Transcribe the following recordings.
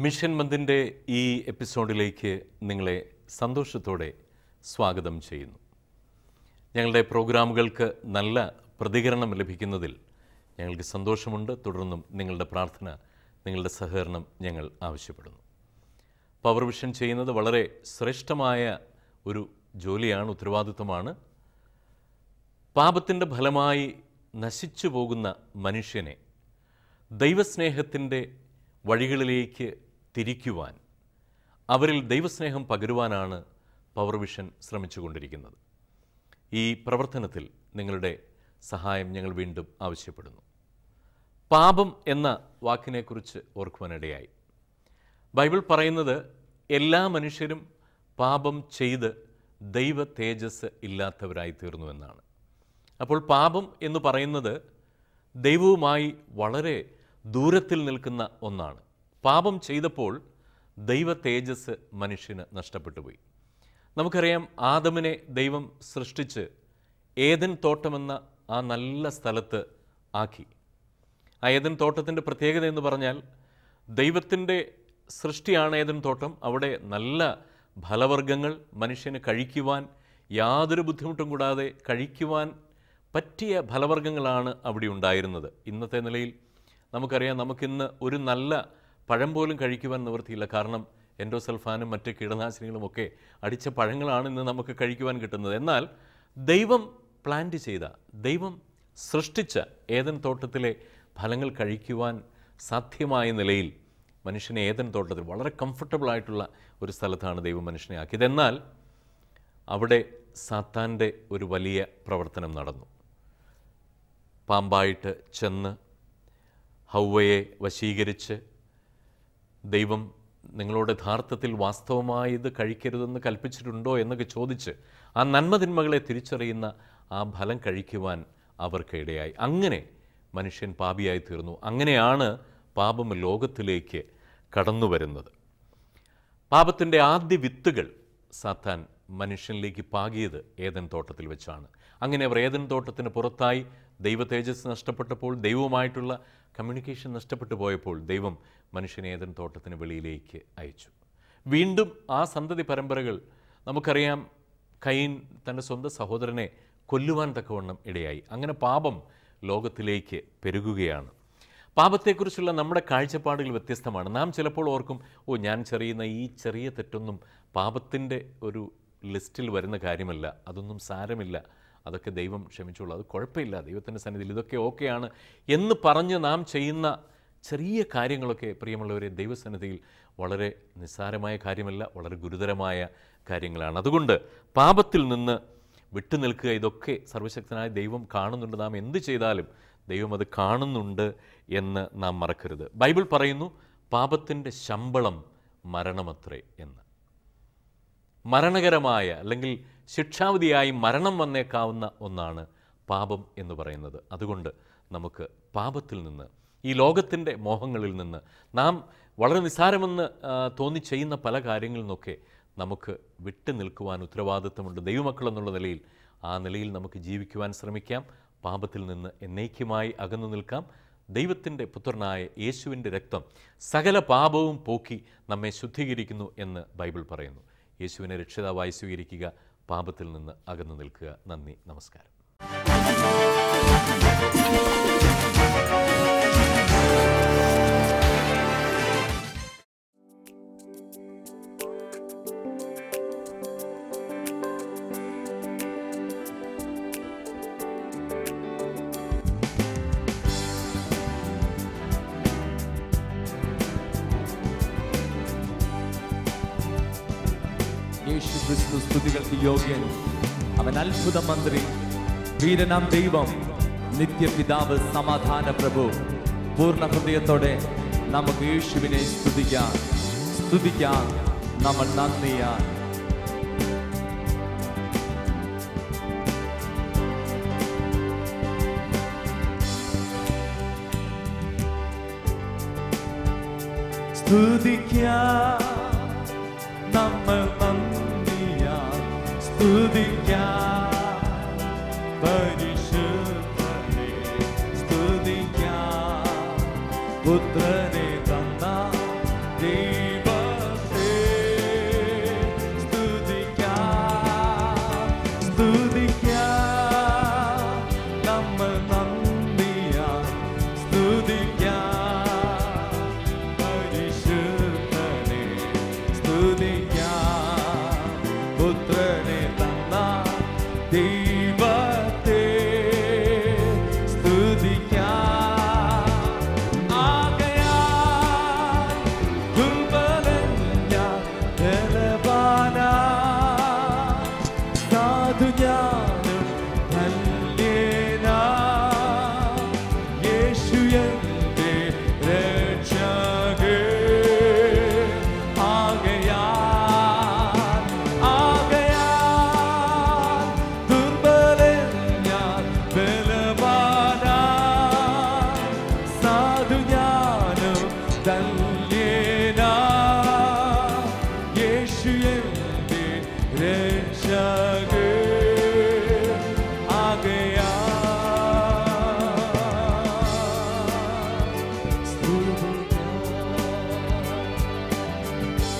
Mission മന്ദിൻ്റെ ഈ എപ്പിസോഡിലേക്ക് നിങ്ങളെ സന്തോഷത്തോടെ സ്വാഗതം ചെയ്യുന്നു ഞങ്ങളുടെ പ്രോഗ്രാമുകൾക്ക് നല്ല പ്രതികരണം ലഭിക്കുന്നതിൽ ഞങ്ങൾക്ക് സന്തോഷമുണ്ട് തുടർന്നും നിങ്ങളുടെ പ്രാർത്ഥന നിങ്ങളുടെ സഹകരണം ഞങ്ങൾ ആവശ്യപ്പെടുന്നു പവർ വിഷൻ ചെയ്യുന്നത് വളരെ ശ്രേഷ്ഠമായ ഒരു ജോലിയാണ് ഉത്തരവാദിത്വമാണ് പാപത്തിൻ്റെ ഫലമായി നശിച്ചു പോകുന്ന മനുഷ്യനെ ദൈവസ്നേഹത്തിൻ്റെ വഴികളിലേക്ക് തിരിക്കുവാൻ അവരിൽ ദൈവസ്നേഹം പകരുവാനാണ് പവർ വിഷൻ ശ്രമിച്ചുകൊണ്ടിരിക്കുന്നത് ഈ പ്രവർത്തനത്തിൽ നിങ്ങളുടെ സഹായം ഞങ്ങൾ വീണ്ടും ആവശ്യപ്പെടുന്നു പാപം എന്ന വാക്കിനെക്കുറിച്ച് ഓർക്കുവാനിടയായി ബൈബിൾ പറയുന്നത് എല്ലാ മനുഷ്യരും പാപം ചെയ്ത് ദൈവ തേജസ് ഇല്ലാത്തവരായി തീർന്നു എന്നാണ് അപ്പോൾ പാപം എന്ന് പറയുന്നത് ദൈവവുമായി വളരെ ദൂരത്തിൽ നിൽക്കുന്ന ഒന്നാണ് പാപം ചെയ്തപ്പോൾ ദൈവ തേജസ് മനുഷ്യന് നഷ്ടപ്പെട്ടു പോയി നമുക്കറിയാം ആദമിനെ ദൈവം സൃഷ്ടിച്ച് ഏതൻ തോട്ടമെന്ന ആ നല്ല സ്ഥലത്ത് ആക്കി ആ ഏതൻ തോട്ടത്തിൻ്റെ പ്രത്യേകത എന്ന് പറഞ്ഞാൽ ദൈവത്തിൻ്റെ സൃഷ്ടിയാണ് ഏതൻ തോട്ടം അവിടെ നല്ല ഫലവർഗ്ഗങ്ങൾ മനുഷ്യന് കഴിക്കുവാൻ യാതൊരു ബുദ്ധിമുട്ടും കൂടാതെ കഴിക്കുവാൻ പറ്റിയ ഫലവർഗ്ഗങ്ങളാണ് അവിടെ ഉണ്ടായിരുന്നത് ഇന്നത്തെ നിലയിൽ നമുക്കറിയാം നമുക്കിന്ന് ഒരു നല്ല പഴം പോലും കഴിക്കുവാൻ നിവൃത്തിയില്ല കാരണം എൻഡോസൾഫാനും മറ്റ് കീടനാശിനികളുമൊക്കെ അടിച്ച പഴങ്ങളാണ് ഇന്ന് നമുക്ക് കഴിക്കുവാൻ കിട്ടുന്നത് എന്നാൽ ദൈവം പ്ലാന്റ് ചെയ്ത ദൈവം സൃഷ്ടിച്ച ഏതൻ തോട്ടത്തിലെ ഫലങ്ങൾ കഴിക്കുവാൻ സാധ്യമായ നിലയിൽ മനുഷ്യനെ ഏതൻ തോട്ടത്തിൽ വളരെ കംഫർട്ടബിൾ ആയിട്ടുള്ള ഒരു സ്ഥലത്താണ് ദൈവം മനുഷ്യനെ ആക്കിയത് എന്നാൽ അവിടെ സാത്താൻ്റെ ഒരു വലിയ പ്രവർത്തനം നടന്നു പാമ്പായിട്ട് ചെന്ന് ഹൗവയെ വശീകരിച്ച് ദൈവം നിങ്ങളോട് യഥാർത്ഥത്തിൽ വാസ്തവമായി ഇത് കഴിക്കരുതെന്ന് കൽപ്പിച്ചിട്ടുണ്ടോ എന്നൊക്കെ ചോദിച്ച് ആ നന്മതിന്മകളെ തിരിച്ചറിയുന്ന ആ ഫലം കഴിക്കുവാൻ അവർക്ക് ഇടയായി അങ്ങനെ മനുഷ്യൻ പാപിയായി തീർന്നു അങ്ങനെയാണ് പാപം ലോകത്തിലേക്ക് കടന്നു വരുന്നത് പാപത്തിൻ്റെ ആദ്യ വിത്തുകൾ സാത്താൻ മനുഷ്യനിലേക്ക് പാകിയത് ഏതൻ തോട്ടത്തിൽ വെച്ചാണ് അങ്ങനെ അവർ ഏതൻ തോട്ടത്തിന് പുറത്തായി ദൈവ തേജസ് നഷ്ടപ്പെട്ടപ്പോൾ ദൈവവുമായിട്ടുള്ള കമ്മ്യൂണിക്കേഷൻ നഷ്ടപ്പെട്ടു പോയപ്പോൾ ദൈവം മനുഷ്യനെ ഏതൻ തോട്ടത്തിന് വെളിയിലേക്ക് അയച്ചു വീണ്ടും ആ സന്തതി പരമ്പരകൾ നമുക്കറിയാം കൈൻ തൻ്റെ സ്വന്തം സഹോദരനെ കൊല്ലുവാൻ തക്കവണ്ണം ഇടയായി അങ്ങനെ പാപം ലോകത്തിലേക്ക് പെരുകുകയാണ് പാപത്തെക്കുറിച്ചുള്ള നമ്മുടെ കാഴ്ചപ്പാടുകൾ വ്യത്യസ്തമാണ് നാം ചിലപ്പോൾ ഓർക്കും ഓ ഞാൻ ചെറിയുന്ന ഈ ചെറിയ തെറ്റൊന്നും പാപത്തിൻ്റെ ഒരു ലിസ്റ്റിൽ വരുന്ന കാര്യമല്ല അതൊന്നും സാരമില്ല അതൊക്കെ ദൈവം ക്ഷമിച്ചോളൂ അത് കുഴപ്പമില്ല ദൈവത്തിൻ്റെ സന്നിധിയിൽ ഇതൊക്കെ ഓക്കെയാണ് എന്ന് പറഞ്ഞ് നാം ചെയ്യുന്ന ചെറിയ കാര്യങ്ങളൊക്കെ പ്രിയമുള്ളവരെ ദൈവസന്നിധിയിൽ വളരെ നിസ്സാരമായ കാര്യമല്ല വളരെ ഗുരുതരമായ കാര്യങ്ങളാണ് അതുകൊണ്ട് പാപത്തിൽ നിന്ന് വിട്ടുനിൽക്കുക ഇതൊക്കെ സർവശക്തനായ ദൈവം കാണുന്നുണ്ട് നാം എന്ത് ചെയ്താലും ദൈവം അത് കാണുന്നുണ്ട് എന്ന് നാം മറക്കരുത് ബൈബിൾ പറയുന്നു പാപത്തിൻ്റെ ശമ്പളം മരണമത്രേ എന്ന് മരണകരമായ അല്ലെങ്കിൽ ശിക്ഷാവിധിയായി മരണം വന്നേക്കാവുന്ന ഒന്നാണ് പാപം എന്ന് പറയുന്നത് അതുകൊണ്ട് നമുക്ക് പാപത്തിൽ നിന്ന് ഈ ലോകത്തിൻ്റെ മോഹങ്ങളിൽ നിന്ന് നാം വളരെ നിസ്സാരമെന്ന് ആ, തോന്നി ചെയ്യുന്ന പല കാര്യങ്ങളിൽ നിന്നൊക്കെ നമുക്ക് വിട്ടു നിൽക്കുവാൻ ഉത്തരവാദിത്തമുണ്ട് ദൈവമക്കൾ എന്നുള്ള നിലയിൽ ആ നിലയിൽ നമുക്ക് ജീവിക്കുവാൻ ശ്രമിക്കാം പാപത്തിൽ നിന്ന് എന്നേക്കുമായി അകന്നു നിൽക്കാം ദൈവത്തിൻ്റെ പുത്രനായ യേശുവിൻ്റെ രക്തം സകല പാപവും പോക്കി നമ്മെ ശുദ്ധീകരിക്കുന്നു എന്ന് ബൈബിൾ പറയുന്നു യേശുവിനെ രക്ഷിതാവായി സ്വീകരിക്കുക പാപത്തിൽ നിന്ന് അകന്നു നിൽക്കുക നന്ദി നമസ്കാരം യേശു ക്രിസ്തു സ്തുതികൾക്ക് യോഗ്യൻ അവൻ അത്ഭുത മന്ത്രി വീരനാം ദൈവം നിത്യപിതാവ് സമാധാന പ്രഭു പൂർണ്ണ ഹൃദയത്തോടെ നമുക്ക് യേശുവിനെ സ്തുതിക്കാം സ്തുതിക്കാം നമ്മൾ നന്ദിയാ സ്തുതിക്കാം നമ്മൾ നന്ദിയാ സ്തുതിക്കാം പരിശുദ്ധനെ സ്തുതിക്കാം പുത്രനെ തന്ന ദൈവ യേശു എന്റെ രക്ഷകൻ ആകയാൽ സ്തുതിക്കാം.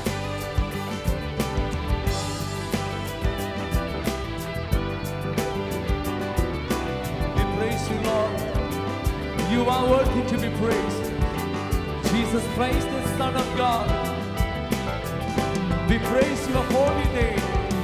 We praise you, Lord. You are worthy to be praised. Jesus Christ, the Son of God. We praise your holy name.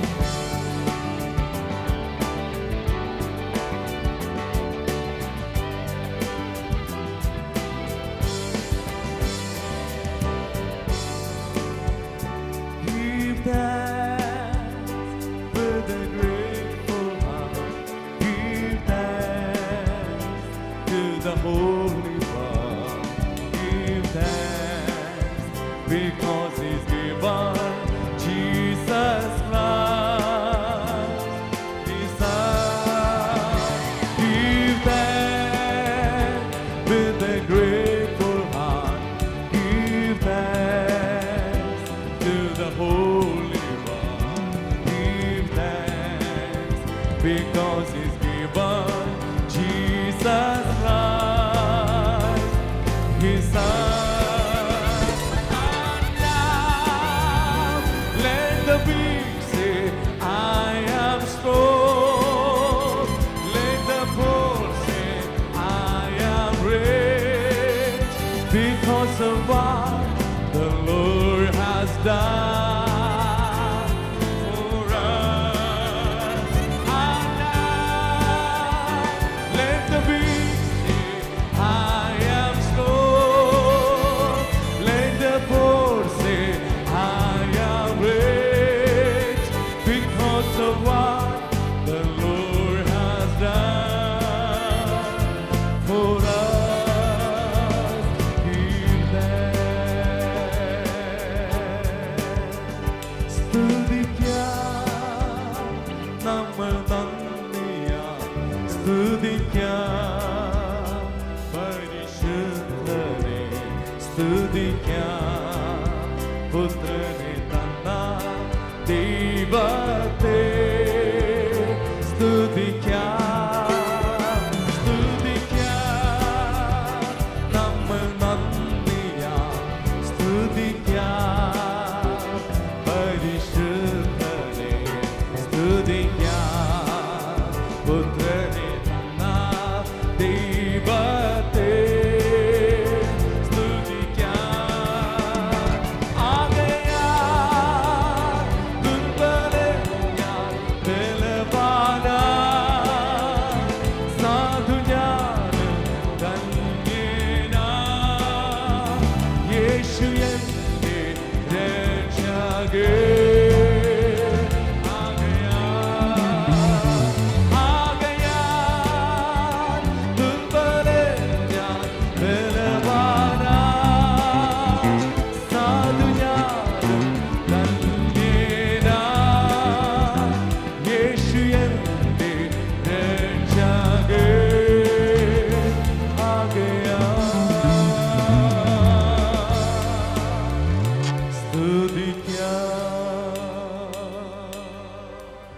Give thanks with a grateful heart. Give thanks to the Holy One. Give thanks because He's given Jesus Christ, His Son. Give thanks with a grateful heart. Give thanks to the Holy One. Give thanks because He's given Jesus Christ, His Son. And now let the weak say, I am strong. Let the poor say, I am rich because of what the Lord has done for us. And now let the weak say, I am strong. Let the poor say, I am rich because of what the Lord has done for us. Give thanks. സ്തുതിക്കാം നമ്മൾ നന്ദിയാൽ സ്തുതിക്കാം പരിശുദ്ധനെ സ്തുതിക്കാം പുത്രനെ തന്ന ദൈവത്തെ സ്തുതിക്കാം സ്തുതിക്കാം നമ്മൾ നന്ദിയാൽ സ്തുതിക്കാം പരിശുദ്ധനെ സ്തുതിക്കാം പുത്രനെ തന്ന ദൈവത്തെ സ്തുതിക്കാം ആകയാൽ ദുർബലൻ ഞാൻ ബലവാനായി. സാധു ഞാനും ധന്യനായി. യേശു എന്റെ രക്ഷകൻ. ആകയാൽ ആകയാൽ ദുർബലൻ ഞാൻ ബലവാനായി. സാധു ഞാനും ധന്യനായി. യേശു എന്റെ രക്ഷകൻ. ആകയാൽ സ്തുതിക്കാം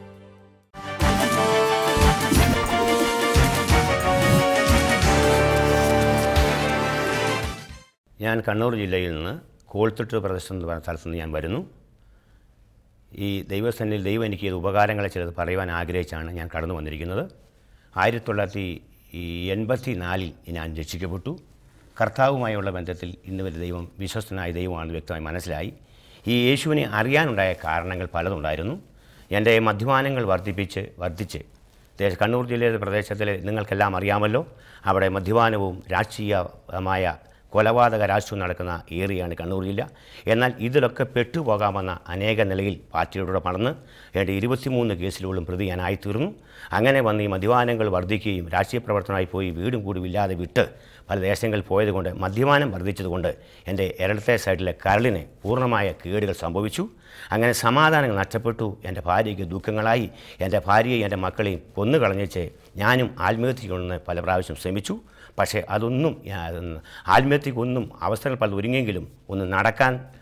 ഞാൻ കണ്ണൂർ ജില്ലയിൽ നിന്ന് കോൾത്തിട്ട് പ്രദേശം എന്ന് പറയുന്ന സ്ഥലത്ത് നിന്ന് ഞാൻ വരുന്നു ഈ ദൈവസന്നിധിയിൽ ദൈവം എനിക്ക് ചെയ്ത ഉപകാരങ്ങളെ ചിലത് പറയുവാൻ ആഗ്രഹിച്ചാണ് ഞാൻ കടന്നു വന്നിരിക്കുന്നത് ആയിരത്തി തൊള്ളായിരത്തി ഈ എൺപത്തി നാലിൽ ഞാൻ രക്ഷിക്കപ്പെട്ടു കർത്താവുമായുള്ള ബന്ധത്തിൽ ഇന്ന് വരെ ദൈവം വിശ്വസ്തനായ ദൈവമാണെന്ന് വ്യക്തമായി മനസ്സിലായി ഈ യേശുവിനെ അറിയാനുണ്ടായ കാരണങ്ങൾ പലതുണ്ടായിരുന്നു എൻ്റെ മദ്യപാനങ്ങൾ വർദ്ധിപ്പിച്ച് വർദ്ധിച്ച് ദേ- കണ്ണൂർ ജില്ലയിലെ പ്രദേശത്തിലെ നിങ്ങൾക്കെല്ലാം അറിയാമല്ലോ അവിടെ മദ്യപാനവും രാഷ്ട്രീയമായ കൊലപാതക രാഷ്ട്രീയം നടക്കുന്ന ഏരിയയാണ് കണ്ണൂർ ജില്ല എന്നാൽ ഇതിലൊക്കെ പെട്ടുപോകാമെന്ന അനേക നിലയിൽ പാർട്ടിയുടെ മറന്ന് ഏതാണ്ട് ഇരുപത്തിമൂന്ന് കേസിലോളം പ്രതി ഞാനായിത്തീർന്നു അങ്ങനെ വന്ന് ഈ മദ്യപാനങ്ങൾ വർദ്ധിക്കുകയും രാഷ്ട്രീയ പ്രവർത്തനമായി പോയി വീടും കൂടും ഇല്ലാതെ വിട്ട് പല ദേശങ്ങളിൽ പോയതുകൊണ്ട് മദ്യപാനം വർദ്ധിച്ചതുകൊണ്ട് എൻ്റെ ഇരളത്തെ സൈഡിലെ കരളിന് പൂർണ്ണമായ കേടുകൾ സംഭവിച്ചു അങ്ങനെ സമാധാനം നഷ്ടപ്പെട്ടു എൻ്റെ ഭാര്യയ്ക്ക് ദുഃഖങ്ങളായി എൻ്റെ ഭാര്യയെയും എൻ്റെ മക്കളെയും കൊന്നുകളഞ്ഞേച്ച് ഞാനും ആത്മഹത്യക്കൊന്ന് പല പ്രാവശ്യം ശ്രമിച്ചു പക്ഷേ അതൊന്നും ഞാൻ- ആത്മഹത്യക്കൊന്നും അവസരങ്ങൾ പല ഒരുങ്ങിയെങ്കിലും ഒന്ന് നടക്കാൻ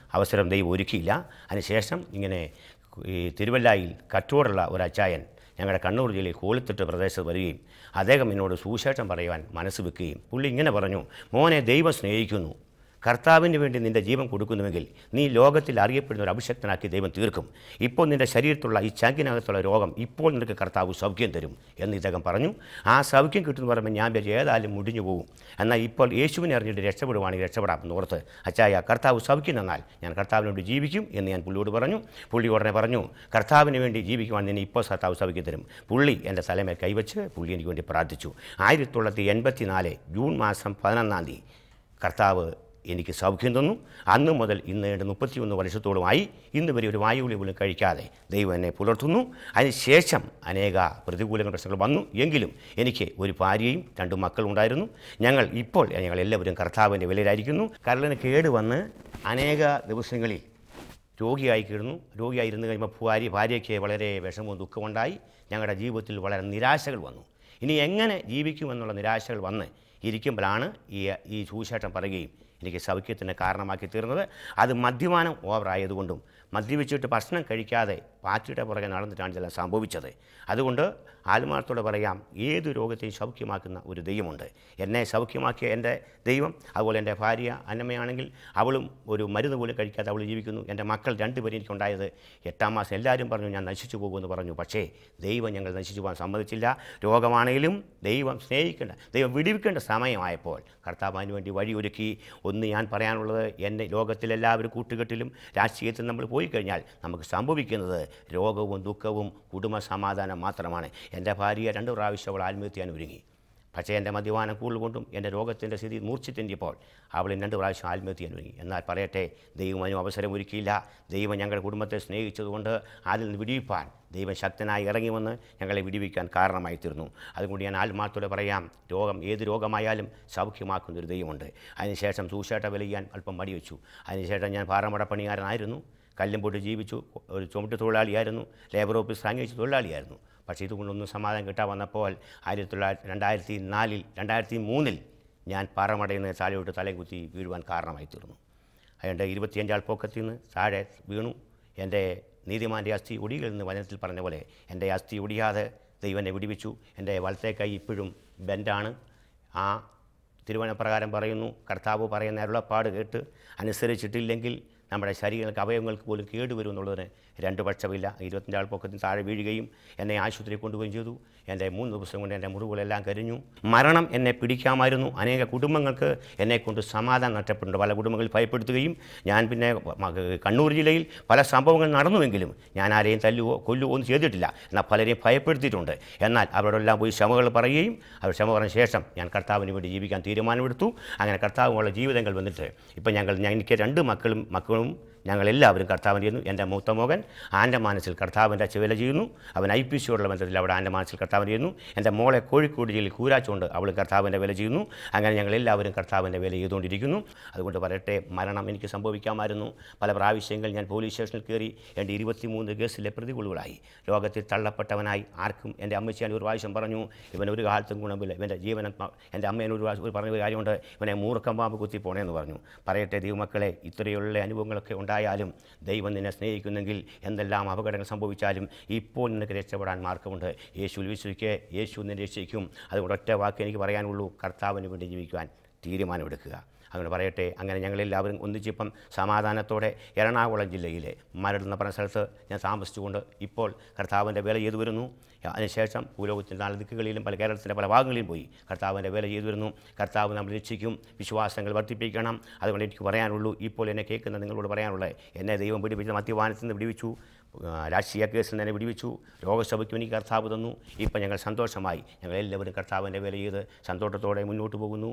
അവസരം ദൈവം ഒരുക്കിയില്ല അതിനുശേഷം ഇങ്ങനെ ഈ തിരുവല്ലായിൽ കറ്റോടുള്ള ഒരു അച്ചായൻ ഞങ്ങളുടെ കണ്ണൂർ ജില്ലയിൽ കോളിത്തിട്ട് പ്രദേശത്ത് വരികയും അദ്ദേഹം എന്നോട് സുവിശേഷം പറയുവാൻ മനസ്സ് വെക്കുകയും പുള്ളി ഇങ്ങനെ പറഞ്ഞു മോനെ ദൈവം സ്നേഹിക്കുന്നു കർത്താവിന് വേണ്ടി നിൻ്റെ ജീവൻ കൊടുക്കുന്നുവെങ്കിൽ നീ ലോകത്തിൽ അറിയപ്പെടുന്ന ഒരു അഭിഷക്തനാക്കി ദൈവം തീർക്കും ഇപ്പോൾ നിൻ്റെ ശരീരത്തുള്ള ഈ ചങ്കിനകത്തുള്ള രോഗം ഇപ്പോൾ നിനക്ക് കർത്താവ് സൗഖ്യം തരും എന്ന് ഇദ്ദേഹം പറഞ്ഞു ആ സൗഖ്യം കിട്ടുമെന്ന് പറയുമ്പോൾ ഞാൻ വിചാരിച്ചു ഏതായാലും മുടിഞ്ഞു പോകും എന്നാൽ ഇപ്പോൾ യേശുവിനെ അറിഞ്ഞിട്ട് രക്ഷപ്പെടുവാണെങ്കിൽ രക്ഷപ്പെടാം എന്ന് ഓർത്ത് അച്ചായ കർത്താവ് സൗഖ്യം തന്നാൽ ഞാൻ കർത്താവിന് വേണ്ടി ജീവിക്കും എന്ന് ഞാൻ പുള്ളിയോട് പറഞ്ഞു പുള്ളി ഉടനെ പറഞ്ഞു കർത്താവിന് വേണ്ടി ജീവിക്കുവാൻ നിന്നെ ഇപ്പോൾ കർത്താവ് സൗഖ്യം തരും പുള്ളി എൻ്റെ തലമേൽ കൈവച്ച് പുള്ളി എനിക്ക് വേണ്ടി പ്രാർത്ഥിച്ചു ആയിരത്തി തൊള്ളായിരത്തി എൺപത്തി നാല് ജൂൺ മാസം പതിനൊന്നാം തീയതി കർത്താവ് എനിക്ക് സൗഖ്യം തന്നു അന്ന് മുതൽ ഇന്ന് ഏണ്ട് മുപ്പത്തിയൊന്ന് വർഷത്തോളമായി ഇന്ന് വരെ ഒരു വായുവിളി പോലും കഴിക്കാതെ ദൈവം എന്നെ പുലർത്തുന്നു അതിനുശേഷം അനേക പ്രതികൂലങ്ങൾ പ്രശ്നങ്ങൾ വന്നു എങ്കിലും എനിക്ക് ഒരു ഭാര്യയും രണ്ട് മക്കളുണ്ടായിരുന്നു ഞങ്ങൾ ഇപ്പോൾ ഞങ്ങൾ എല്ലാവരും കർത്താവിൻ്റെ വിലയിലായിരിക്കുന്നു കരളിന് കേട് വന്ന് അനേക ദിവസങ്ങളിൽ രോഗിയായി കിടന്നു രോഗിയായിരുന്നു കഴിയുമ്പോൾ ഭാര്യ ഭാര്യയ്ക്ക് വളരെ വിഷമവും ദുഃഖമുണ്ടായി ഞങ്ങളുടെ ജീവിതത്തിൽ വളരെ നിരാശകൾ വന്നു ഇനി എങ്ങനെ ജീവിക്കുമെന്നുള്ള നിരാശകൾ വന്ന് ഇരിക്കുമ്പോഴാണ് ഈ ഈ സുവിശേഷം പറയുകയും എനിക്ക് സൗഖ്യത്തിന് കാരണമാക്കി തീർന്നത് അത് മദ്യപാനം ഓവറായതുകൊണ്ടും മദ്യപിച്ചിട്ട് ഭക്ഷണം കഴിക്കാതെ പാറ്റിയുടെ പുറകെ നടന്നിട്ടാണ് ഇതെല്ലാം സംഭവിച്ചത് അതുകൊണ്ട് ആത്മാർത്ഥത്തോടെ പറയാം ഏത് രോഗത്തെയും സൗഖ്യമാക്കുന്ന ഒരു ദൈവമുണ്ട് എന്നെ സൗഖ്യമാക്കിയ എൻ്റെ ദൈവം അതുപോലെ എൻ്റെ ഭാര്യ അന്നമ്മയാണെങ്കിൽ അവളും ഒരു മരുന്ന് പോലും കഴിക്കാതെ അവൾ ജീവിക്കുന്നു എൻ്റെ മക്കൾ രണ്ടുപേരും എനിക്കുണ്ടായത് എട്ടാം മാസം എല്ലാവരും പറഞ്ഞു ഞാൻ നശിച്ചു പോകുമെന്ന് പറഞ്ഞു പക്ഷേ ദൈവം ഞങ്ങൾ നശിച്ചു പോകാൻ സമ്മതിച്ചില്ല രോഗമാണെങ്കിലും ദൈവം സ്നേഹിക്കേണ്ട ദൈവം വിടിവിക്കേണ്ട സമയമായപ്പോൾ കർത്താവ് അതിന് വേണ്ടി വഴിയൊരുക്കി ഒന്ന് ഞാൻ പറയാനുള്ളത് എൻ്റെ ലോകത്തിലെല്ലാവരും കൂട്ടുകെട്ടിലും രാഷ്ട്രീയത്തിൽ നമ്മൾ പോയി കഴിഞ്ഞാൽ നമുക്ക് സംഭവിക്കുന്നത് രോഗവും ദുഃഖവും കുടുംബ സമാധാനം മാത്രമാണ് എൻ്റെ ഭാര്യ രണ്ട് പ്രാവശ്യം അവൾ ആത്മഹത്യ ചെയ്യാൻ ഒരുങ്ങി പക്ഷേ എൻ്റെ മദ്യപാനം കൂടുതൽ കൊണ്ടും എൻ്റെ രോഗത്തിൻ്റെ സ്ഥിതി മൂർച്ഛിത്തെങ്കിയപ്പോൾ അവൾ രണ്ട് പ്രാവശ്യം ആത്മഹത്യ ചെയ്യാൻ ഒരുങ്ങി എന്നാൽ പറയട്ടെ ദൈവം അതിനും അവസരം ഒരുക്കിയില്ല ദൈവം ഞങ്ങളുടെ കുടുംബത്തെ സ്നേഹിച്ചതുകൊണ്ട് അതിൽ നിന്ന് വിടിവിപ്പാൻ ദൈവം ശക്തനായി ഇറങ്ങി വന്ന് ഞങ്ങളെ വിടിവിക്കാൻ കാരണമായി തീർന്നു അതുകൊണ്ട് ഞാൻ ആത്മാർത്ഥത്തോടെ പറയാം രോഗം ഏത് രോഗമായാലും സൗഖ്യമാക്കുന്ന ഒരു ദൈവമുണ്ട് അതിനുശേഷം സൂശേട്ട വിലയാൻ അല്പം മടിവെച്ചു അതിനുശേഷം ഞാൻ പാറമട പണിയാരനായിരുന്നു കല്ലും പൊട്ടി ജീവിച്ചു ഒരു ചുമട്ട് തൊഴിലാളിയായിരുന്നു ലേബർ ഓഫീസ് അംഗീകരിച്ച തൊഴിലാളിയായിരുന്നു പക്ഷേ ഇതുകൊണ്ടൊന്നും സമാധാനം കിട്ടാൻ വന്നപ്പോൾ ആയിരത്തി തൊള്ളായിരത്തി രണ്ടായിരത്തി നാലിൽ രണ്ടായിരത്തി മൂന്നിൽ ഞാൻ പാറമടയിൽ നിന്ന് താഴെയോട്ട് തലയും കുത്തി വീഴുവാൻ കാരണമായി തീർന്നു അതുകൊണ്ട് ഇരുപത്തിയഞ്ചാൾ പൊക്കത്തിൽ നിന്ന് താഴെ വീണു എൻ്റെ നീതിമാൻ്റെ അസ്ഥി ഒടിയിൽ നിന്ന് വചനത്തിൽ പറഞ്ഞ പോലെ എൻ്റെ അസ്ഥി ഒടിയാതെ ദൈവം എന്നെ വിടിവിച്ചു എൻ്റെ വലത്തെ കൈ ഇപ്പോഴും ബെൻഡാണ് ആ തിരുവനപ്രകാരം പറയുന്നു കർത്താവ് പറയുന്ന അരുളപ്പാട് കേട്ട് അനുസരിച്ചിട്ടില്ലെങ്കിൽ നമ്മുടെ ശരീരങ്ങൾക്ക് അവയവങ്ങൾക്ക് പോലും കേടുവരും എന്നുള്ളതിന് രണ്ട് പക്ഷമില്ല ഇരുപത്തിൻ്റെ പൊക്കത്തിന് താഴെ വീഴുകയും എന്നെ ആശുപത്രിയിൽ കൊണ്ടുപോവുകയും ചെയ്തു എൻ്റെ മൂന്ന് ദിവസം കൊണ്ട് എൻ്റെ മുറിവുകളെല്ലാം കരിഞ്ഞു മരണം എന്നെ പിടിക്കാമായിരുന്നു അനേക കുടുംബങ്ങൾക്ക് എന്നെക്കൊണ്ട് സമാധാനം നഷ്ടപ്പെട്ടിട്ടുണ്ട് പല കുടുംബങ്ങളിൽ ഭയപ്പെടുത്തുകയും ഞാൻ പിന്നെ മ- കണ്ണൂർ ജില്ലയിൽ പല സംഭവങ്ങൾ നടന്നുവെങ്കിലും ഞാൻ ആരെയും തല്ലുവോ കൊല്ലുവോ ഒന്നും ചെയ്തിട്ടില്ല എന്നാൽ പലരെയും ഭയപ്പെടുത്തിയിട്ടുണ്ട് എന്നാൽ അവരോടെല്ലാം പോയി ക്ഷമകൾ പറയുകയും അവർ ക്ഷമ പറഞ്ഞ ശേഷം ഞാൻ കർത്താവിന് വേണ്ടി ജീവിക്കാൻ തീരുമാനമെടുത്തു അങ്ങനെ കർത്താവുമുള്ള ജീവിതങ്ങൾ വന്നിട്ട് ഇപ്പം ഞങ്ങൾ ഞാൻ എനിക്ക് രണ്ട് മക്കളും മക്കളും ഞങ്ങളെല്ലാവരും കർത്താവിൻ്റെ ചെയ്യുന്നു എൻ്റെ മൂത്ത മകൻ ആൻ്റെ മനസ്സിൽ കർത്താവിൻ്റെ ചിവല ചെയ്യുന്നു അവൻ ഐ പി സിയോടുള്ള ബന്ധത്തിൽ അവിടെ ആൻ്റെ മനസ്സിൽ കർത്താവിൻ്റെ ചെയ്യുന്നു എൻ്റെ മോളെ കോഴിക്കോട് ജില്ലയിൽ കൂരാച്ചുകൊണ്ട് അവൾ കർത്താവിൻ്റെ വില ചെയ്യുന്നു അങ്ങനെ ഞങ്ങളെല്ലാവരും കർത്താവിൻ്റെ വില ചെയ്തുകൊണ്ടിരിക്കുന്നു അതുകൊണ്ട് പറയട്ടെ മരണം എനിക്ക് സംഭവിക്കാമായിരുന്നു പല പ്രാവശ്യങ്ങൾ ഞാൻ പോലീസ് സ്റ്റേഷനിൽ കയറി എൻ്റെ ഇരുപത്തിമൂന്ന് കേസിലെ പ്രതികൂലുകളായി ലോകത്തിൽ തള്ളപ്പെട്ടവനായി ആർക്കും എൻ്റെ അമ്മച്ചിയാൻ ഒരു പ്രാവശ്യം പറഞ്ഞു ഇവൻ ഒരു കാലത്തും ഗുണമില്ല ഇവൻ്റെ ജീവനം എൻ്റെ അമ്മേനെ ഒരു പ്രാവശ്യം ഒരു പറഞ്ഞ ഒരു കാര്യമുണ്ട് ഇവനെ മൂർക്കം പാമ്പ് കുത്തി പോണേന്ന് പറഞ്ഞു പറയട്ടെ ദൈവമക്കളെ ഇത്രയുള്ള അനുഭവങ്ങളൊക്കെ ഉണ്ടായാലും ദൈവം നിന്നെ സ്നേഹിക്കുന്നെങ്കിൽ എന്തെല്ലാം അപകടങ്ങൾ സംഭവിച്ചാലും ഇപ്പോൾ നിനക്ക് രക്ഷപ്പെടാൻ മാർഗമുണ്ട് യേശു വിശ്വസിക്ക് യേശു നിന്നെ രക്ഷിക്കും അതുകൊണ്ട് ഒറ്റ വാക്ക് എനിക്ക് പറയാനുള്ളൂ കർത്താവിന് വേണ്ടി ജീവിക്കുവാൻ തീരുമാനമെടുക്കുക അങ്ങനെ പറയട്ടെ അങ്ങനെ ഞങ്ങളെല്ലാവരും ഒന്നിച്ചിപ്പം സമാധാനത്തോടെ എറണാകുളം ജില്ലയിലെ മരട് എന്ന പറഞ്ഞ സ്ഥലത്ത് ഞാൻ താമസിച്ചുകൊണ്ട് ഇപ്പോൾ കർത്താവിൻ്റെ വേല ചെയ്തു വരുന്നു അതിനുശേഷം ഭൂലോകത്തിൻ്റെ നാല് ദിക്കുകളിലും പല കേരളത്തിൻ്റെ പല ഭാഗങ്ങളിലും പോയി കർത്താവിൻ്റെ വേല ചെയ്തു വരുന്നു കർത്താവ് നമ്മൾ രക്ഷിക്കും വിശ്വാസങ്ങൾ വർദ്ധിപ്പിക്കണം അതുകൊണ്ട് എനിക്ക് പറയാനുള്ളൂ ഇപ്പോൾ എന്നെ കേൾക്കുന്ന നിങ്ങളോട് പറയാനുള്ളത് എന്നെ ദൈവം പിടിപ്പിച്ച മദ്യപാനത്തിൽ നിന്ന് വിടിവിച്ചു ആ, രാഷ്ട്രീയ കേസിൽ നിന്ന് എന്നെ വിടിവിച്ചു രോഗസഭയ്ക്കും എനിക്ക് കർത്താവ് തന്നു ഇപ്പം ഞങ്ങൾ സന്തോഷമായി ഞങ്ങൾ എല്ലാവരും കർത്താവിൻ്റെ വേല ചെയ്ത് സന്തോഷത്തോടെ മുന്നോട്ട് പോകുന്നു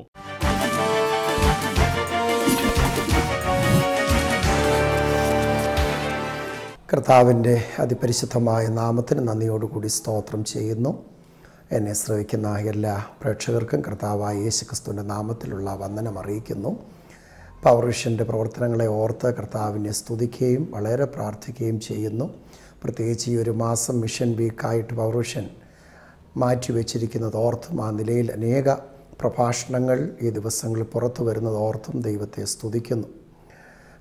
കർത്താവിൻ്റെ അതിപരിശുദ്ധമായ നാമത്തിന് നന്ദിയോടുകൂടി സ്തോത്രം ചെയ്യുന്നു എന്നെ ശ്രവിക്കുന്ന എല്ലാ പ്രേക്ഷകർക്കും കർത്താവായ യേശുക്രിസ്തുവിൻ്റെ നാമത്തിലുള്ള വന്ദനം അറിയിക്കുന്നു പൗരുഷൻ്റെ പ്രവർത്തനങ്ങളെ ഓർത്ത് കർത്താവിനെ സ്തുതിക്കുകയും വളരെ പ്രാർത്ഥിക്കുകയും ചെയ്യുന്നു പ്രത്യേകിച്ച് ഈ ഒരു മാസം മിഷൻ വീക്കായിട്ട് പൗരുഷൻ മാറ്റിവെച്ചിരിക്കുന്നത് ഓർത്തും ആ നിലയിൽ അനേക പ്രഭാഷണങ്ങൾ ഈ ദിവസങ്ങളിൽ പുറത്തു വരുന്നത് ഓർത്തും ദൈവത്തെ സ്തുതിക്കുന്നു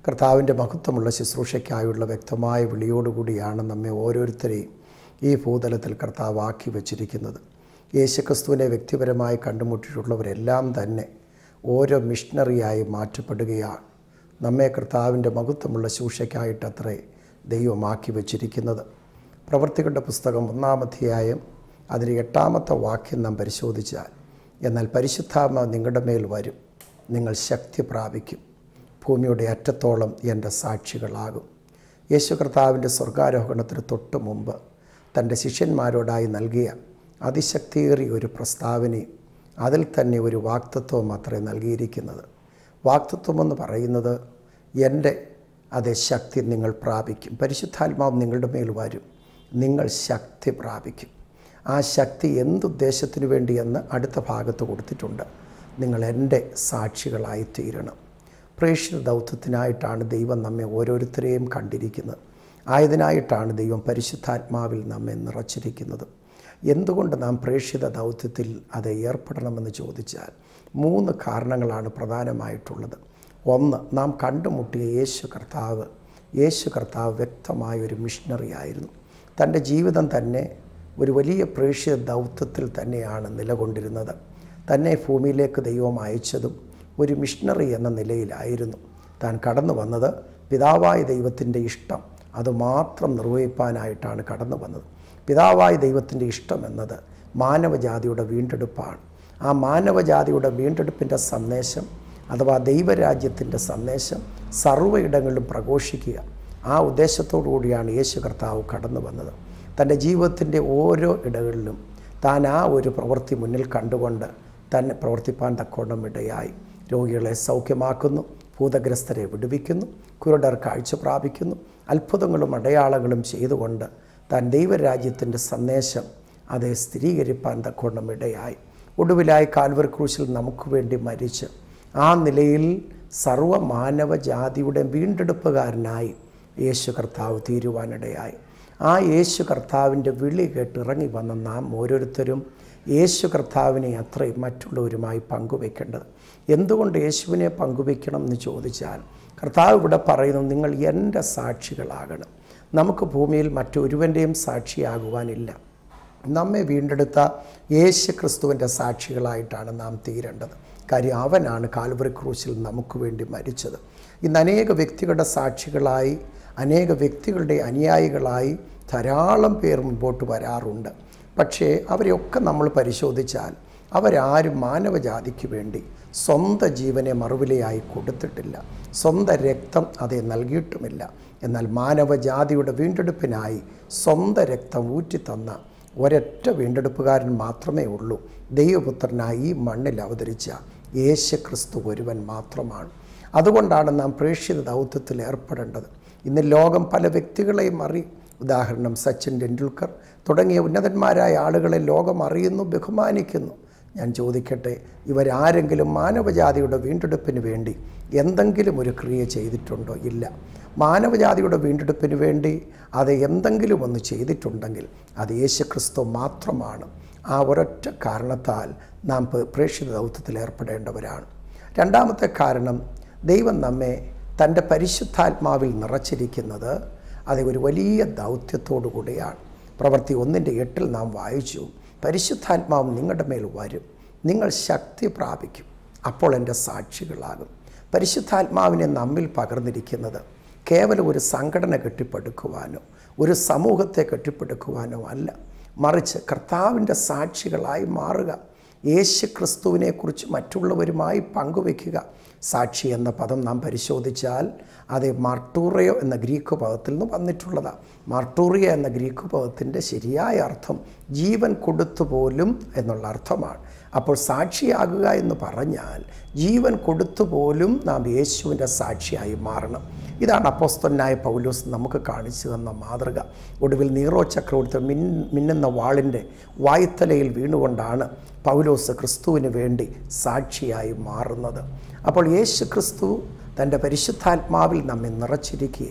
കർത്താവിൻ്റെ മഹത്വമുള്ള ശുശ്രൂഷയ്ക്കായുള്ള വ്യക്തമായ വിളിയോടുകൂടിയാണ് നമ്മെ ഓരോരുത്തരെയും ഈ ഭൂതലത്തിൽ കർത്താവ് ആക്കി വച്ചിരിക്കുന്നത് യേശുക്രിസ്തുവിനെ വ്യക്തിപരമായി കണ്ടുമുട്ടിയിട്ടുള്ളവരെല്ലാം തന്നെ ഓരോ മിഷണറിയായി മാറ്റപ്പെടുകയാണ് നമ്മെ കർത്താവിൻ്റെ മഹത്വമുള്ള ശൂഷയ്ക്കായിട്ടത്രേ ദൈവമാക്കി വച്ചിരിക്കുന്നത് പ്രവർത്തികളുടെ പുസ്തകം ഒന്നാമധ്യായം അതിൽ എട്ടാമത്തെ വാക്യം നാം പരിശോധിച്ചാൽ എന്നാൽ പരിശുദ്ധാത്മ നിങ്ങളുടെ മേൽ വരും നിങ്ങൾ ശക്തി പ്രാപിക്കും ഭൂമിയുടെ അറ്റത്തോളം എൻ്റെ സാക്ഷികളാകും യേശു കർത്താവിൻ്റെ സ്വർഗാരോഹണത്തിന് തൊട്ട് മുമ്പ് തൻ്റെ ശിഷ്യന്മാരോടായി നൽകിയ അതിശക്തിയേറിയ ഒരു പ്രസ്താവനയും അതിൽ തന്നെ ഒരു വാക്തത്വം അത്രേ നൽകിയിരിക്കുന്നത് വാക്തത്വം എന്ന് പറയുന്നത് എൻ്റെ അതേ ശക്തി നിങ്ങൾ പ്രാപിക്കും പരിശുദ്ധാത്മാവ് നിങ്ങളുടെ മേൽ വരും നിങ്ങൾ ശക്തി പ്രാപിക്കും ആ ശക്തി എന്തുദ്ദേശത്തിനു വേണ്ടിയെന്ന് അടുത്ത ഭാഗത്ത് കൊടുത്തിട്ടുണ്ട് നിങ്ങൾ എൻ്റെ സാക്ഷികളായി തീരണം പ്രേക്ഷിത ദൗത്യത്തിനായിട്ടാണ് ദൈവം നമ്മെ ഓരോരുത്തരെയും കണ്ടിരിക്കുന്നത് ആയതിനായിട്ടാണ് ദൈവം പരിശുദ്ധാത്മാവിൽ നമ്മെ നിറച്ചിരിക്കുന്നത് എന്തുകൊണ്ട് നാം പ്രേക്ഷിത ദൗത്യത്തിൽ അത് ഏർപ്പെടണമെന്ന് ചോദിച്ചാൽ മൂന്ന് കാരണങ്ങളാണ് പ്രധാനമായിട്ടുള്ളത് ഒന്ന് നാം കണ്ടുമുട്ടിയ യേശു കർത്താവ് യേശു കർത്താവ് വ്യക്തമായ ഒരു മിഷണറി ആയിരുന്നു തൻ്റെ ജീവിതം തന്നെ ഒരു വലിയ പ്രേക്ഷിത ദൗത്യത്തിൽ തന്നെയാണ് നിലകൊണ്ടിരുന്നത് തന്നെ ഭൂമിയിലേക്ക് ദൈവം അയച്ചതും ഒരു മിഷണറി എന്ന നിലയിലായിരുന്നു താൻ കടന്നു വന്നത് പിതാവായ ദൈവത്തിൻ്റെ ഇഷ്ടം അത് മാത്രം നിർവഹിപ്പാനായിട്ടാണ് കടന്നു വന്നത് പിതാവായ ദൈവത്തിൻ്റെ ഇഷ്ടം എന്നത് മാനവജാതിയുടെ വീണ്ടെടുപ്പാണ് ആ മാനവജാതിയുടെ വീണ്ടെടുപ്പിൻ്റെ സന്ദേശം അഥവാ ദൈവരാജ്യത്തിൻ്റെ സന്ദേശം സർവ്വയിടങ്ങളിലും പ്രഘോഷിക്കുക ആ ഉദ്ദേശത്തോടു കൂടിയാണ് യേശു കർത്താവ് കടന്നു വന്നത് തൻ്റെ ജീവിതത്തിൻ്റെ ഓരോ ഇടങ്ങളിലും താൻ ആ ഒരു പ്രവൃത്തി മുന്നിൽ കണ്ടുകൊണ്ട് തന്നെ പ്രവർത്തിപ്പാൻ തക്കോണം ഇടയായി രോഗികളെ സൗഖ്യമാക്കുന്നു ഭൂതഗ്രസ്തരെ വിടുവിക്കുന്നു കുരുടർ കാഴ്ച പ്രാപിക്കുന്നു അത്ഭുതങ്ങളും അടയാളങ്ങളും ചെയ്തുകൊണ്ട് താൻ ദൈവരാജ്യത്തിൻ്റെ സന്ദേശം അത് സ്ഥിരീകരിപ്പാൻ തക്കോണം ഇടയായി ഒടുവിലായി കാൽവർ ക്രൂശിൽ നമുക്ക് വേണ്ടി മരിച്ച് ആ നിലയിൽ സർവ മാനവജാതിയുടെ വീണ്ടെടുപ്പുകാരനായി യേശു കർത്താവ് തീരുവാനിടയായി ആ യേശു കർത്താവിൻ്റെ വിളി കേട്ട് ഇറങ്ങി വന്ന നാം ഓരോരുത്തരും യേശു കർത്താവിനെ അത്രയും മറ്റുള്ളവരുമായി പങ്കുവെക്കേണ്ടത് എന്തുകൊണ്ട് യേശുവിനെ പങ്കുവെക്കണം എന്ന് ചോദിച്ചാൽ കർത്താവ് ഇവിടെ പറയുന്നു നിങ്ങൾ എൻ്റെ സാക്ഷികളാകണം നമുക്ക് ഭൂമിയിൽ മറ്റൊരുവൻ്റെയും സാക്ഷിയാകുവാനില്ല നമ്മെ വീണ്ടെടുത്ത യേശു ക്രിസ്തുവിൻ്റെ സാക്ഷികളായിട്ടാണ് നാം തീരേണ്ടത് കാര്യം അവനാണ് കാൽവറി ക്രൂശിൽ നമുക്ക് വേണ്ടി മരിച്ചത് ഇന്ന് അനേക വ്യക്തികളുടെ സാക്ഷികളായി അനേക വ്യക്തികളുടെ അനുയായികളായി ധാരാളം പേർ മുൻപോട്ട് വരാറുണ്ട് പക്ഷേ അവരെയൊക്കെ നമ്മൾ പരിശോധിച്ചാൽ അവരാരും മാനവജാതിക്ക് വേണ്ടി സ്വന്തം ജീവനെ മറുവിലയായി കൊടുത്തിട്ടില്ല സ്വന്തം രക്തം അതേ നൽകിയിട്ടുമില്ല എന്നാൽ മാനവജാതിയുടെ വീണ്ടെടുപ്പിനായി സ്വന്തം രക്തം ഊറ്റിത്തന്ന ഒരൊറ്റ വീണ്ടെടുപ്പുകാരൻ മാത്രമേ ഉള്ളൂ ദൈവപുത്രനായി ഈ മണ്ണിൽ അവതരിച്ച യേശു ക്രിസ്തു ഒരുവൻ മാത്രമാണ് അതുകൊണ്ടാണ് നാം പ്രേക്ഷിത ദൗത്യത്തിൽ ഏർപ്പെടേണ്ടത് ഇന്ന് ലോകം പല വ്യക്തികളെയും അറി ഉദാഹരണം സച്ചിൻ ടെണ്ടുൽക്കർ തുടങ്ങിയ ഉന്നതന്മാരായ ആളുകളെ ലോകം അറിയുന്നു ബഹുമാനിക്കുന്നു ഞാൻ ചോദിക്കട്ടെ ഇവരാരെങ്കിലും മാനവജാതിയുടെ വീണ്ടെടുപ്പിന് വേണ്ടി എന്തെങ്കിലും ഒരു ക്രിയ ചെയ്തിട്ടുണ്ടോ ഇല്ല മാനവജാതിയുടെ വീണ്ടെടുപ്പിന് വേണ്ടി അത് എന്തെങ്കിലും ഒന്ന് ചെയ്തിട്ടുണ്ടെങ്കിൽ അത് യേശുക്രിസ്തു മാത്രമാണ് ആ ഒരൊറ്റ കാരണത്താൽ നാം പ- പ്രേക്ഷിത ദൗത്യത്തിൽ ഏർപ്പെടേണ്ടവരാണ് രണ്ടാമത്തെ കാരണം ദൈവം നമ്മെ തൻ്റെ പരിശുദ്ധാത്മാവിൽ നിറച്ചിരിക്കുന്നത് അത് ഒരു വലിയ ദൗത്യത്തോടു കൂടിയാണ് പ്രവൃത്തി ഒന്നിൻ്റെ എട്ടിൽ നാം വായിച്ചു പരിശുദ്ധാത്മാവ് നിങ്ങളുടെ മേൽ വരും നിങ്ങൾ ശക്തി പ്രാപിക്കും അപ്പോൾ എൻ്റെ സാക്ഷികളാകും പരിശുദ്ധാത്മാവിനെ നമ്മിൽ പകർന്നിരിക്കുന്നത് കേവലം ഒരു സംഘടന കെട്ടിപ്പടുക്കുവാനോ ഒരു സമൂഹത്തെ കെട്ടിപ്പടുക്കുവാനോ അല്ല മറിച്ച് കർത്താവിൻ്റെ സാക്ഷികളായി മാറുക യേശു ക്രിസ്തുവിനെക്കുറിച്ച് മറ്റുള്ളവരുമായി പങ്കുവെക്കുക സാക്ഷി എന്ന പദം നാം പരിശോധിച്ചാൽ അത് മാർട്ടൂറിയോ എന്ന ഗ്രീക്ക് പദത്തിൽ നിന്ന് വന്നിട്ടുള്ളതാണ് മാർട്ടൂറിയ എന്ന ഗ്രീക്ക് പദത്തിൻ്റെ ശരിയായ അർത്ഥം ജീവൻ കൊടുത്തു പോലും എന്നുള്ള അർത്ഥമാണ് അപ്പോൾ സാക്ഷിയാകുക എന്ന് പറഞ്ഞാൽ ജീവൻ കൊടുത്തു പോലും നാം യേശുവിൻ്റെ സാക്ഷിയായി മാറണം ഇതാണ് അപ്പോസ്തനായ പൗലോസ് നമുക്ക് കാണിച്ചു തന്ന മാതൃക ഒടുവിൽ നീറോ ചക്രവർത്തി മിൻ മിന്നുന്ന വാളിൻ്റെ വായ്ത്തലയിൽ വീണുകൊണ്ടാണ് പൗലോസ് ക്രിസ്തുവിന് വേണ്ടി സാക്ഷിയായി മാറുന്നത് അപ്പോൾ യേശു ക്രിസ്തു തൻ്റെ പരിശുദ്ധാത്മാവിൽ നമ്മെ നിറച്ചിരിക്കിയാൽ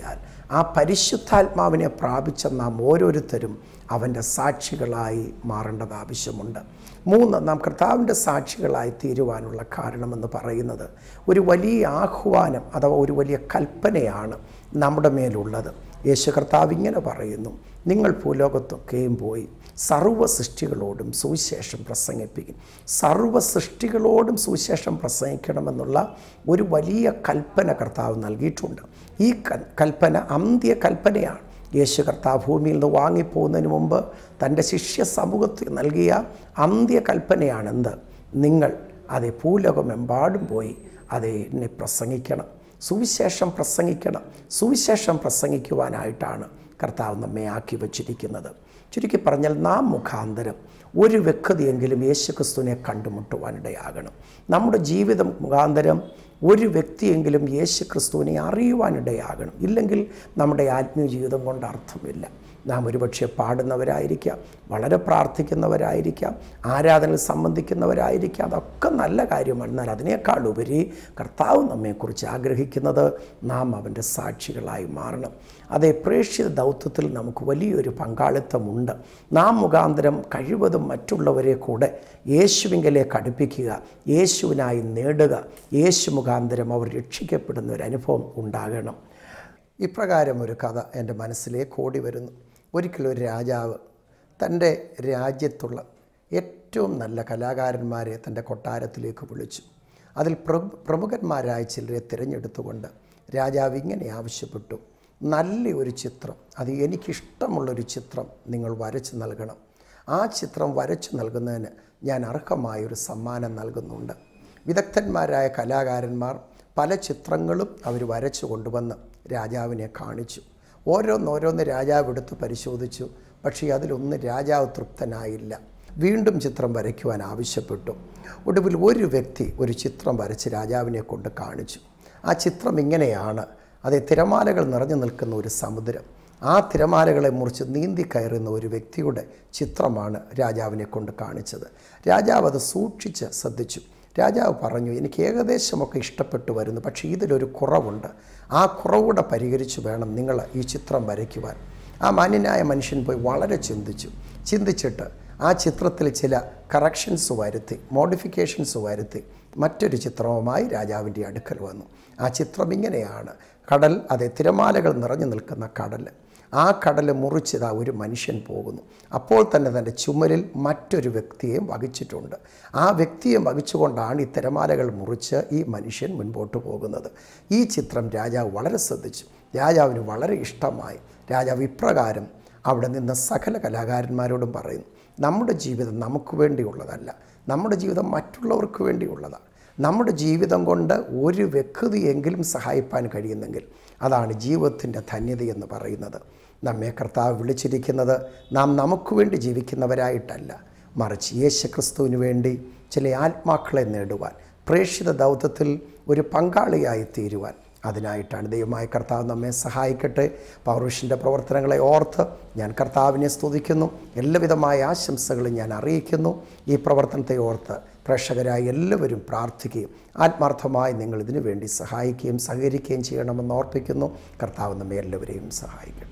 ആ പരിശുദ്ധാത്മാവിനെ പ്രാപിച്ച നാം ഓരോരുത്തരും അവൻ്റെ സാക്ഷികളായി മാറേണ്ടത് ആവശ്യമുണ്ട് മൂന്ന് നാം കർത്താവിൻ്റെ സാക്ഷികളായി തീരുവാനുള്ള കാരണമെന്ന് പറയുന്നത് ഒരു വലിയ ആഹ്വാനം അഥവാ ഒരു വലിയ കൽപ്പനയാണ് നമ്മുടെ മേലുള്ളത് യേശു കർത്താവ് ഇങ്ങനെ പറയുന്നു നിങ്ങൾ ഭൂലോകത്തൊക്കെയും പോയി സർവ്വ സൃഷ്ടികളോടും സുവിശേഷം പ്രസംഗിപ്പിക്കും സർവ്വ സൃഷ്ടികളോടും സുവിശേഷം പ്രസംഗിക്കണമെന്നുള്ള ഒരു വലിയ കൽപ്പന കർത്താവ് നൽകിയിട്ടുണ്ട് ഈ ക- കൽപ്പന അന്ത്യ കൽപ്പനയാണ് യേശു കർത്താവ് ഭൂമിയിൽ നിന്ന് വാങ്ങിപ്പോകുന്നതിന് മുമ്പ് തൻ്റെ ശിഷ്യ സമൂഹത്തിൽ നൽകിയ അന്ത്യ കൽപ്പനയാണെന്ത് നിങ്ങൾ അതേ ഭൂലോകമെമ്പാടും പോയി അതേ എന്നെ പ്രസംഗിക്കണം സുവിശേഷം പ്രസംഗിക്കണം സുവിശേഷം പ്രസംഗിക്കുവാനായിട്ടാണ് കർത്താവ് നമ്മെ ആക്കി വച്ചിരിക്കുന്നത് ചുരുക്കി പറഞ്ഞാൽ നാം മുഖാന്തരം ഒരു വ്യക്തിയെങ്കിലും യേശുക്രിസ്തുവിനെ കണ്ടുമുട്ടുവാനിടയാകണം നമ്മുടെ ജീവിതം മുഖാന്തരം ഒരു വ്യക്തിയെങ്കിലും യേശു ക്രിസ്തുവിനെ അറിയുവാനിടയാകണം ഇല്ലെങ്കിൽ നമ്മുടെ ആത്മീയ ജീവിതം കൊണ്ട് അർത്ഥമില്ല നാം ഒരുപക്ഷെ പാടുന്നവരായിരിക്കാം വളരെ പ്രാർത്ഥിക്കുന്നവരായിരിക്കാം ആരാധനയിൽ സംബന്ധിക്കുന്നവരായിരിക്കാം അതൊക്കെ നല്ല കാര്യമാണ് എന്നാൽ അതിനേക്കാൾ ഉപരി കർത്താവ് നമ്മെക്കുറിച്ച് ആഗ്രഹിക്കുന്നത് നാം അവൻ്റെ സാക്ഷികളായി മാറണം അതേ പ്രേക്ഷിത ദൗത്യത്തിൽ നമുക്ക് വലിയൊരു പങ്കാളിത്തമുണ്ട് നാം മുഖാന്തരം കഴിവതും മറ്റുള്ളവരെ കൂടെ യേശുവിങ്കലേക്ക് അടുപ്പിക്കുക യേശുവിനായി നേടുക യേശു മുഖാന്തരം അവർ രക്ഷിക്കപ്പെടുന്ന ഒരു അനുഭവം ഉണ്ടാകണം ഇപ്രകാരം ഒരു കഥ എൻ്റെ മനസ്സിലേക്ക് ഓടി വരുന്നു ഒരിക്കലും ഒരു രാജാവ് തൻ്റെ രാജ്യത്തുള്ള ഏറ്റവും നല്ല കലാകാരന്മാരെ തൻ്റെ കൊട്ടാരത്തിലേക്ക് വിളിച്ചു അതിൽ പ്ര- പ്രമുഖന്മാരായ ചിലരെ തിരഞ്ഞെടുത്തുകൊണ്ട് രാജാവ് ഇങ്ങനെ ആവശ്യപ്പെട്ടു നല്ല ഒരു ചിത്രം അത് എനിക്കിഷ്ടമുള്ളൊരു ചിത്രം നിങ്ങൾ വരച്ച് നൽകണം ആ ചിത്രം വരച്ചു നൽകുന്നതിന് ഞാൻ അർഹമായൊരു സമ്മാനം നൽകുന്നുണ്ട് വിദഗ്ധന്മാരായ കലാകാരന്മാർ പല ചിത്രങ്ങളും അവർ വരച്ചു കൊണ്ടുവന്ന് രാജാവിനെ കാണിച്ചു ഓരോന്നോരോന്ന് രാജാവ് എടുത്ത് പരിശോധിച്ചു പക്ഷേ അതിലൊന്നും രാജാവ് തൃപ്തനായില്ല വീണ്ടും ചിത്രം വരയ്ക്കുവാൻ ആവശ്യപ്പെട്ടു ഒടുവിൽ ഒരു വ്യക്തി ഒരു ചിത്രം വരച്ച് രാജാവിനെ കൊണ്ട് കാണിച്ചു ആ ചിത്രം ഇങ്ങനെയാണ് അത് തിരമാലകൾ നിറഞ്ഞു നിൽക്കുന്ന ഒരു സമുദ്രം ആ തിരമാലകളെ മുറിച്ച് നീന്തി കയറുന്ന ഒരു വ്യക്തിയുടെ ചിത്രമാണ് രാജാവിനെ കൊണ്ട് കാണിച്ചത് രാജാവ് അത് സൂക്ഷിച്ച് ശ്രദ്ധിച്ചു രാജാവ് പറഞ്ഞു എനിക്ക് ഏകദേശമൊക്കെ ഇഷ്ടപ്പെട്ടു വരുന്നു പക്ഷേ ഇതിലൊരു കുറവുണ്ട് ആ കുറവൂടെ പരിഹരിച്ചു വേണം നിങ്ങൾ ഈ ചിത്രം വരയ്ക്കുവാൻ ആ മാന്യനായ മനുഷ്യൻ പോയി വളരെ ചിന്തിച്ചു ചിന്തിച്ചിട്ട് ആ ചിത്രത്തിൽ ചില കറക്ഷൻസ് വരുത്തി മോഡിഫിക്കേഷൻസ് വരുത്തി മറ്റൊരു ചിത്രവുമായി രാജാവിൻ്റെ അടുക്കൽ വന്നു ആ ചിത്രം ഇങ്ങനെയാണ് കടൽ അതെ തിരമാലകൾ നിറഞ്ഞു നിൽക്കുന്ന കടൽ ആ കടൽ മുറിച്ചതാ ഒരു മനുഷ്യൻ പോകുന്നു അപ്പോൾ തന്നെ തൻ്റെ ചുമലിൽ മറ്റൊരു വ്യക്തിയെയും വഹിച്ചിട്ടുണ്ട് ആ വ്യക്തിയെ വഹിച്ചുകൊണ്ടാണ് ഈ തിരമാലകൾ മുറിച്ച് ഈ മനുഷ്യൻ മുൻപോട്ട് പോകുന്നത് ഈ ചിത്രം രാജാവ് വളരെ ശ്രദ്ധിച്ചു രാജാവിന് വളരെ ഇഷ്ടമായി രാജാവ് ഇപ്രകാരം അവിടെ നിന്ന് സകല കലാകാരന്മാരോടും പറയുന്നു നമ്മുടെ ജീവിതം നമുക്ക് വേണ്ടിയുള്ളതല്ല നമ്മുടെ ജീവിതം മറ്റുള്ളവർക്ക് വേണ്ടിയുള്ളതാണ് നമ്മുടെ ജീവിതം കൊണ്ട് ഒരു വ്യക്തിയെങ്കിലും സഹായിപ്പാൻ കഴിയുന്നെങ്കിൽ അതാണ് ജീവിതത്തിൻ്റെ ധന്യത എന്ന് പറയുന്നത് നമ്മെ കർത്താവ് വിളിച്ചിരിക്കുന്നത് നാം നമുക്ക് വേണ്ടി ജീവിക്കുന്നവരായിട്ടല്ല മറിച്ച് യേശു ക്രിസ്തുവിന് വേണ്ടി ചില ആത്മാക്കളെ നേടുവാൻ പ്രേക്ഷിത ദൗത്യത്തിൽ ഒരു പങ്കാളിയായി തീരുവാൻ അതിനായിട്ടാണ് ദൈവമായ കർത്താവ് നമ്മെ സഹായിക്കട്ടെ പൗരുഷൻ്റെ പ്രവർത്തനങ്ങളെ ഓർത്ത് ഞാൻ കർത്താവിനെ സ്തുതിക്കുന്നു എല്ലാവിധമായ ആശംസകളും ഞാൻ അറിയിക്കുന്നു ഈ പ്രവർത്തനത്തെ ഓർത്ത് പ്രേക്ഷകരായ എല്ലാവരും പ്രാർത്ഥിക്കുകയും ആത്മാർത്ഥമായി നിങ്ങൾ ഇതിനു വേണ്ടി സഹായിക്കുകയും സഹകരിക്കുകയും ചെയ്യണമെന്ന് ഓർപ്പിക്കുന്നു കർത്താവ് നമ്മെ എല്ലാവരെയും സഹായിക്കട്ടെ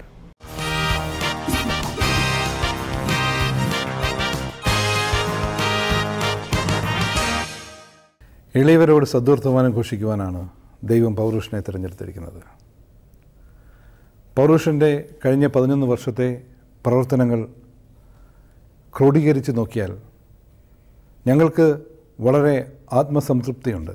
എളിയവരോട് സദ്വർത്തമാനം ഘോഷിക്കുവാനാണ് ദൈവം പൗരുഷനെ തിരഞ്ഞെടുത്തിരിക്കുന്നത് പൗരുഷൻ്റെ കഴിഞ്ഞ പതിനൊന്ന് വർഷത്തെ പ്രവർത്തനങ്ങൾ ക്രോഡീകരിച്ച് നോക്കിയാൽ ഞങ്ങൾക്ക് വളരെ ആത്മസംതൃപ്തിയുണ്ട്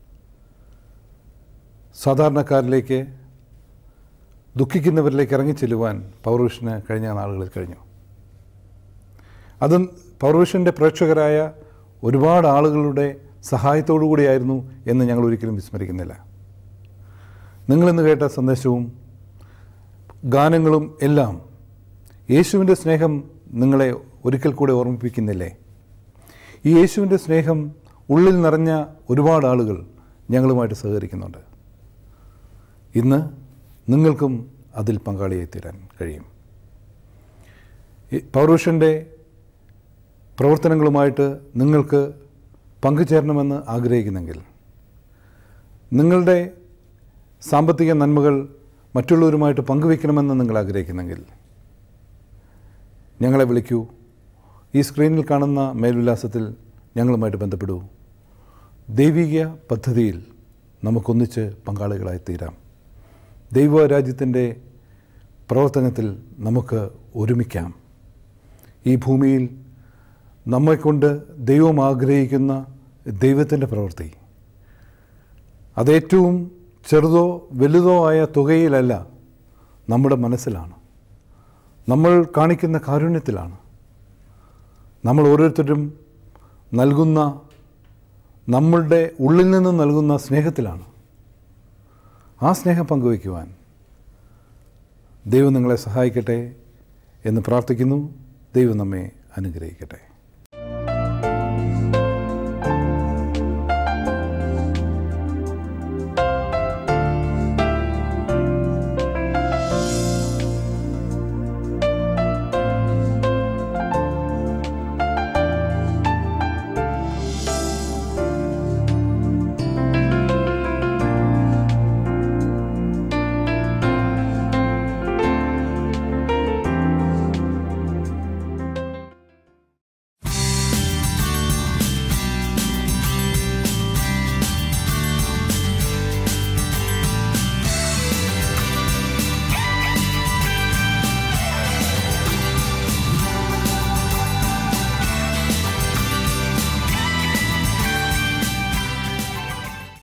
സാധാരണക്കാരിലേക്ക് ദുഃഖിക്കുന്നവരിലേക്ക് ഇറങ്ങിച്ചെല്ലുവാൻ പൗരുഷന് കഴിഞ്ഞ നാളുകളിൽ കഴിഞ്ഞു അതും പൗർവിഷൻ്റെ പ്രേക്ഷകരായ ഒരുപാട് ആളുകളുടെ സഹായത്തോടു കൂടിയായിരുന്നു എന്ന് ഞങ്ങൾ ഒരിക്കലും വിസ്മരിക്കുന്നില്ല നിങ്ങളിന്ന് കേട്ട സന്ദേശവും ഗാനങ്ങളും എല്ലാം യേശുവിൻ്റെ സ്നേഹം നിങ്ങളെ ഒരിക്കൽ കൂടെ ഓർമ്മിപ്പിക്കുന്നില്ലേ ഈ യേശുവിൻ്റെ സ്നേഹം ഉള്ളിൽ നിറഞ്ഞ ഒരുപാട് ആളുകൾ ഞങ്ങളുമായിട്ട് സഹകരിക്കുന്നുണ്ട് ഇന്ന് നിങ്ങൾക്കും അതിൽ പങ്കാളിയായി തീരാൻ കഴിയും ഈ പൗരുഷൻ്റെ പ്രവർത്തനങ്ങളുമായിട്ട് നിങ്ങൾക്ക് പങ്കുചേരണമെന്ന് ആഗ്രഹിക്കുന്നെങ്കിൽ നിങ്ങളുടെ സാമ്പത്തിക നന്മകൾ മറ്റുള്ളവരുമായിട്ട് പങ്കുവയ്ക്കണമെന്ന് നിങ്ങൾ ആഗ്രഹിക്കുന്നെങ്കിൽ ഞങ്ങളെ വിളിക്കൂ ഈ സ്ക്രീനിൽ കാണുന്ന മേൽവിലാസത്തിൽ ഞങ്ങളുമായിട്ട് ബന്ധപ്പെടൂ ദൈവിക പദ്ധതിയിൽ നമുക്കൊന്നിച്ച് പങ്കാളികളായി തീരാം ദൈവരാജ്യത്തിൻ്റെ പ്രവർത്തനത്തിൽ നമുക്ക് ഒരുമിക്കാം ഈ ഭൂമിയിൽ നമ്മെക്കൊണ്ട് ദൈവം ആഗ്രഹിക്കുന്ന ദൈവത്തിൻ്റെ പ്രവൃത്തി അതേറ്റവും ചെറുതോ വലുതോ ആയ തുകയിലല്ല നമ്മുടെ മനസ്സിലാണ് നമ്മൾ കാണിക്കുന്ന കാരുണ്യത്തിലാണ് നമ്മൾ ഓരോരുത്തരും നൽകുന്ന നമ്മളുടെ ഉള്ളിൽ നിന്ന് നൽകുന്ന സ്നേഹത്തിലാണ് ആ സ്നേഹം പങ്കുവയ്ക്കുവാൻ ദൈവം നിങ്ങളെ സഹായിക്കട്ടെ എന്ന് പ്രാർത്ഥിക്കുന്നു ദൈവം നമ്മെ അനുഗ്രഹിക്കട്ടെ